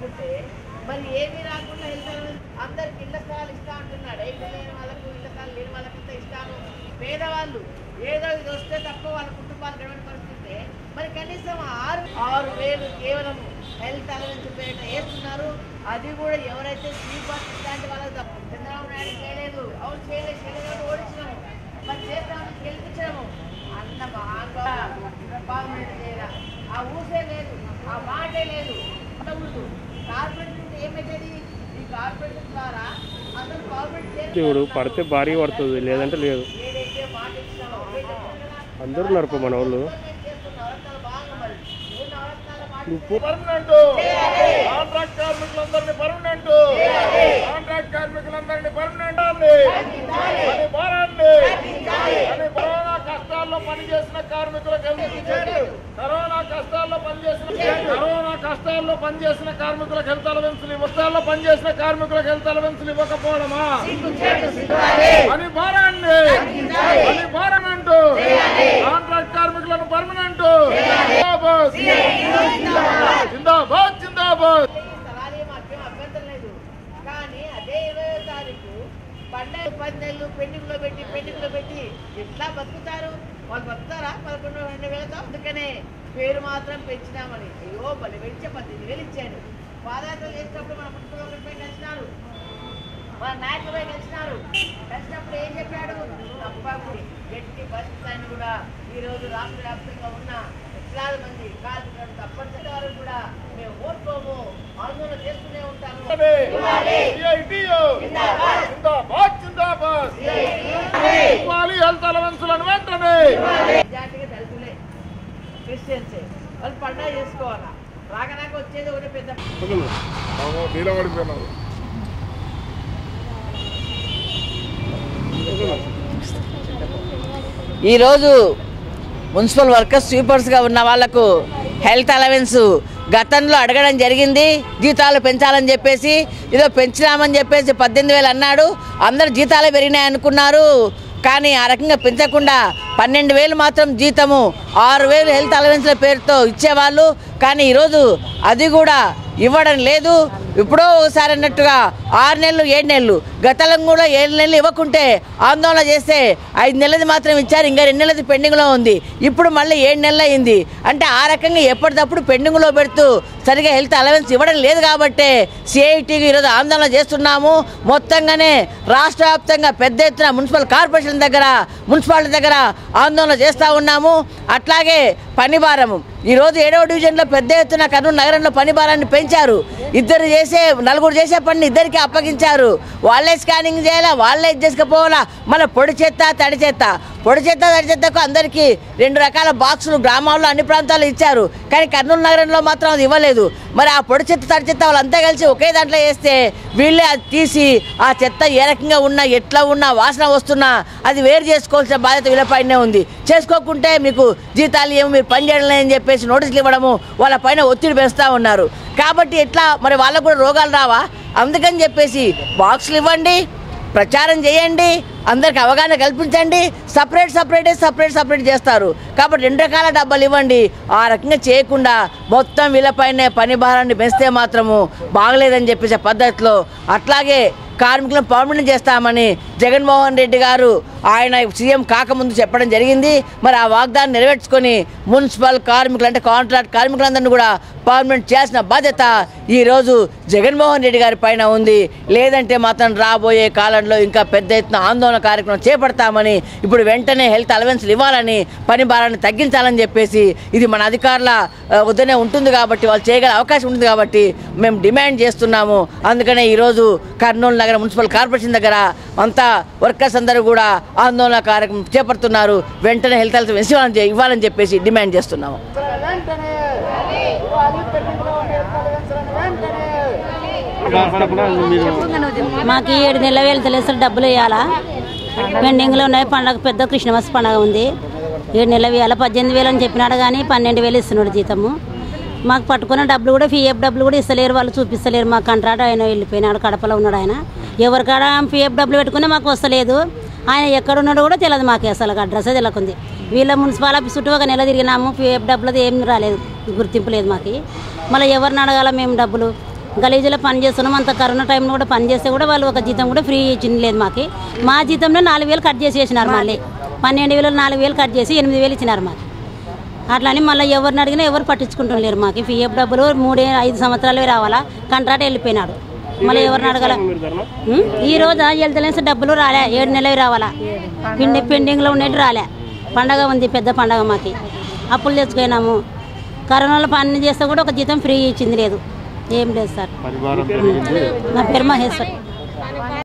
తీసుకుంటే మరి ఏమీ రాకుండా వెళ్తారు అందరికి ఇళ్ల స్థలాలు ఇస్తా అంటున్నాడు ఇల్లు లేని వాళ్ళకు ఇళ్ల స్థలాలు లేని వాళ్ళకంతా ఇస్తాను పేదవాళ్ళు ఏదో ఇది వస్తే తప్ప వాళ్ళ కుటుంబాలు గడవని పరిస్థితి మరి కనీసం ఆరు ఆరు వేలు కేవలం హెల్త్ అలవెన్స్ పేట వేస్తున్నారు అది కూడా ఎవరైతే శ్రీపాస్ ఇలాంటి వాళ్ళకి తప్ప చంద్రబాబు నాయుడు చేయలేదు అవును చేయలేదు చేయలేదు ఓడించినాము మరి చేద్దామని గెలిపించాము అన్న బాగా పర్మనెంట్ చేయరా ఆ ఊసే లేదు ఆ మాటే లేదు ఉండకూడదు కార్పొరేట్ నుండి ఏమైతుంది ఈ కార్పొరేషన్ ద్వారా అందరూ కార్పొరేట్ ఇప్పుడు పడితే భారీ పడుతుంది లేదంటే లేదు ఏదైతే మాట ఇచ్చినామో పెట్టేసారు కదా అందరూ నడప మన వాళ్ళు చేస్తున్నారు బాగా మరి మూడు నవరత్నాల మాట నువ్వు పర్మనెంట్ కాంట్రాక్ట్ కార్మికులందరినీ పర్మనెంట్ కాంట్రాక్ట్ కార్మికులందరినీ పర్మనెంట్ అని భారాన్ని అని కరోనా కష్టాల్లో పనిచేసిన కార్మికులకు హెల్త్ కరోనా కష్టాల్లో పనిచేసిన కరోనా కష్టాల్లో పనిచేసిన కార్మికులకు హెల్త్ అలవెన్సులు కష్టాల్లో పనిచేసిన కార్మికులకు హెల్త్ అలవెన్సులు ఇవ్వకపోవడమా అని భారాన్ని అని పర్మనెంట్ కాంట్రాక్ట్ కార్మికులను పర్మనెంట్ జిందాబాద్ జిందాబాద్ జిందాబాద్ స్థలాలు మాకేం అభ్యంతరం లేదు కానీ అదే ఇరవై తారీఖు పండగ పది నెలలు పెండింగ్ లో పెట్టి పెండింగ్ లో పెట్టి ఎట్లా బతుకుతారు వాళ్ళు బతుకుతారా పదకొండు రెండు వేలతో అందుకనే పేరు మాత్రం పెంచినామని అయ్యో బలి పెంచే పద్దెనిమిది వేలు ఇచ్చాను పాదయాత్రలు చేసినప్పుడు మన మున్సిపల్ ఒకటి పోయి కలిసినారు మన నాయకులు పోయి కలిసినారు కలిసినప్పుడు ఏం చెప్పాడు తప్పకుండా గట్టి పరిస్థితులను కూడా ఈ రోజు రాష్ట్ర వ్యాప్తంగా ఉన్న లక్షలాది మంది కార్మికులను తప్పనిసరి వారు కూడా మేము ఓట్కోము ఆందోళన చేస్తూనే ఉంటాము సిఐటియు జిందాబాద్ జిందాబాద్ ఇవ్వాలి హెల్త్ అలవెన్సులను వెంటనే మెజార్టీగా దళితులే క్రిస్టియన్సే వాళ్ళు పండుగ చేసుకోవాలా రాకనాక వచ్చేది ఒకటి పెద్ద నీలబడిపోయినారు ఈరోజు మున్సిపల్ వర్కర్స్ స్వీపర్స్గా ఉన్న వాళ్లకు హెల్త్ అలవెన్స్ గతంలో అడగడం జరిగింది జీతాలు పెంచాలని చెప్పేసి ఏదో పెంచినామని చెప్పేసి పద్దెనిమిది వేలు అన్నాడు అందరు జీతాలు పెరిగినాయి అనుకున్నారు కానీ ఆ రకంగా పెంచకుండా పన్నెండు వేలు మాత్రం జీతము ఆరు వేలు హెల్త్ అలవెన్స్ల పేరుతో ఇచ్చేవాళ్ళు కానీ ఈరోజు అది కూడా ఇవ్వడం లేదు ఇప్పుడో ఒకసారి అన్నట్టుగా ఆరు నెలలు ఏడు నెలలు గతంలో కూడా ఏడు నెలలు ఇవ్వకుంటే ఆందోళన చేస్తే ఐదు నెలలది మాత్రం ఇచ్చారు ఇంకా రెండు నెలలది పెండింగ్లో ఉంది ఇప్పుడు మళ్ళీ ఏడు నెలలు అయింది అంటే ఆ రకంగా ఎప్పటికప్పుడు పెండింగ్లో పెడుతూ సరిగా హెల్త్ అలవెన్స్ ఇవ్వడం లేదు కాబట్టే సిఐటికి ఈరోజు ఆందోళన చేస్తున్నాము మొత్తంగానే రాష్ట్ర వ్యాప్తంగా పెద్ద ఎత్తున మున్సిపల్ కార్పొరేషన్ దగ్గర మున్సిపాలిటీ దగ్గర ఆందోళన చేస్తూ ఉన్నాము అట్లాగే పని భారము ఈరోజు ఏడవ డివిజన్లో పెద్ద ఎత్తున కర్నూలు నగరంలో పని భారాన్ని పెంచారు ఇద్దరు చేసే నలుగురు చేసే పని ఇద్దరికి అప్పగించారు వాళ్ళే స్కానింగ్ చేయాలా వాళ్ళే ఇది చేసుకుపోవాలా మళ్ళీ పొడి చెత్త తడి చెత్త పొడి చెత్త తడి చెత్తకు అందరికీ రెండు రకాల బాక్సులు గ్రామాల్లో అన్ని ప్రాంతాల్లో ఇచ్చారు కానీ కర్నూలు నగరంలో మాత్రం అది ఇవ్వలేదు మరి ఆ పొడి చెత్త తడి చెత్త వాళ్ళంతా కలిసి ఒకే దాంట్లో వేస్తే వీళ్ళే అది తీసి ఆ చెత్త ఏ రకంగా ఉన్నా ఎట్లా ఉన్నా వాసన వస్తున్నా అది వేరు చేసుకోవాల్సిన బాధ్యత వీళ్ళపైనే ఉంది చేసుకోకుంటే మీకు జీతాలు ఏమో మీరు పని చేయడం లేదని చెప్పేసి నోటీసులు ఇవ్వడము వాళ్ళ పైన ఒత్తిడి పెంచుతూ ఉన్నారు కాబట్టి ఎట్లా మరి వాళ్ళకు కూడా రోగాలు రావా అందుకని చెప్పేసి బాక్సులు ఇవ్వండి ప్రచారం చేయండి అందరికి అవగాహన కల్పించండి సపరేట్ సపరేటే సపరేట్ సపరేట్ చేస్తారు కాబట్టి రెండు రకాల డబ్బాలు ఇవ్వండి ఆ రకంగా చేయకుండా మొత్తం వీళ్ళపైనే పని భారాన్ని పెంచితే మాత్రము బాగలేదని చెప్పేసే పద్ధతిలో అట్లాగే కార్మికులను పర్మనెంట్ చేస్తామని జగన్మోహన్ రెడ్డి గారు ఆయన సీఎం కాకముందు చెప్పడం జరిగింది మరి ఆ వాగ్దానం నెరవేర్చుకొని మున్సిపల్ కార్మికులు అంటే కాంట్రాక్ట్ కార్మికులందరినీ కూడా పర్మనెంట్ చేయాల్సిన బాధ్యత ఈరోజు జగన్మోహన్ రెడ్డి గారి పైన ఉంది లేదంటే మాత్రం రాబోయే కాలంలో ఇంకా పెద్ద ఎత్తున ఆందోళన కార్యక్రమం చేపడతామని ఇప్పుడు వెంటనే హెల్త్ అలవెన్స్లు ఇవ్వాలని పని భారాన్ని తగ్గించాలని చెప్పేసి ఇది మన అధికారుల ఆ, వద్దనే ఉంటుంది కాబట్టి వాళ్ళు చేయగల అవకాశం ఉంటుంది కాబట్టి మేము డిమాండ్ చేస్తున్నాము అందుకనే ఈరోజు కర్నూలు నగర మున్సిపల్ కార్పొరేషన్ దగ్గర అంతా వర్కర్స్ అందరూ కూడా ఆందోళన కార్యక్రమం చేపడుతున్నారు వెంటనే హెల్త్ హెల్త్ ఇవ్వాలని చె- ఇవ్వాలని చెప్పేసి డిమాండ్ చేస్తున్నాము మాకు ఈ ఏడు నెలల వేలు తెలిసిన డబ్బులు ఇవ్వాలా పెండింగ్లో ఉన్నాయి పండగ పెద్ద కృష్ణమాస పండగ ఉంది ఏడు నెలలు వేయాలి పద్దెనిమిది వేలు అని చెప్పినాడు కానీ పన్నెండు వేలు ఇస్తున్నాడు జీతము మాకు పట్టుకున్న డబ్బులు కూడా పిఎఫ్ డబ్బులు కూడా ఇస్తలేరు వాళ్ళు చూపిస్తలేరు మా కంట్రాక్ట్ ఆయన వెళ్ళిపోయినాడు కడపలో ఉన్నాడు ఆయన ఎవరికాడ పిఎఫ్ డబ్బులు పెట్టుకునే మాకు వస్తలేదు ఆయన ఎక్కడ ఉన్నాడో కూడా తెలియదు మాకు అసలు అడ్రస్ తెలియకుంది వీళ్ళ మున్సిపల్ ఆఫీస్ చుట్టూ ఒక నెల తిరిగినాము పిఎఫ్ డబ్బులది ఏం రాలేదు గుర్తింపు లేదు మాకు మళ్ళీ ఎవరిని అడగాల మేము డబ్బులు గలీజులో పని చేస్తున్నాం అంత కరోనా టైంలో కూడా పని చేస్తే కూడా వాళ్ళు ఒక జీతం కూడా ఫ్రీ ఇచ్చింది లేదు మాకు మా జీతంలో నాలుగు వేలు కట్ చేసి వేసినారు మళ్ళీ పన్నెండు వేలు నాలుగు వేలు కట్ చేసి ఎనిమిది వేలు ఇచ్చినారు మాకు అట్లా అని మళ్ళీ ఎవరిని అడిగినా ఎవరు పట్టించుకుంటున్నారు మాకు పిఎఫ్ డబ్బులు మూడే ఐదు సంవత్సరాలు రావాలా కంట్రాట్ వెళ్ళిపోయినాడు మళ్ళీ ఎవరిని అడగాల మీరు ధర్నా ఉం? ఈ రోజు వెళ్తలేసి డబ్బులు రాలే ఏడు నెలలు రావాలా పిండి పెండింగ్లో ఉండేది రాలే పండగ ఉంది పెద్ద పండగ మాకి అప్పులు తెచ్చుకున్నాము కరోనాలో పని చేస్తే కూడా ఒక జీతం ఫ్రీ ఇచ్చింది లేదు ఏం లేదు సార్ మీ పేరు నా పేరు మహేశ్వర్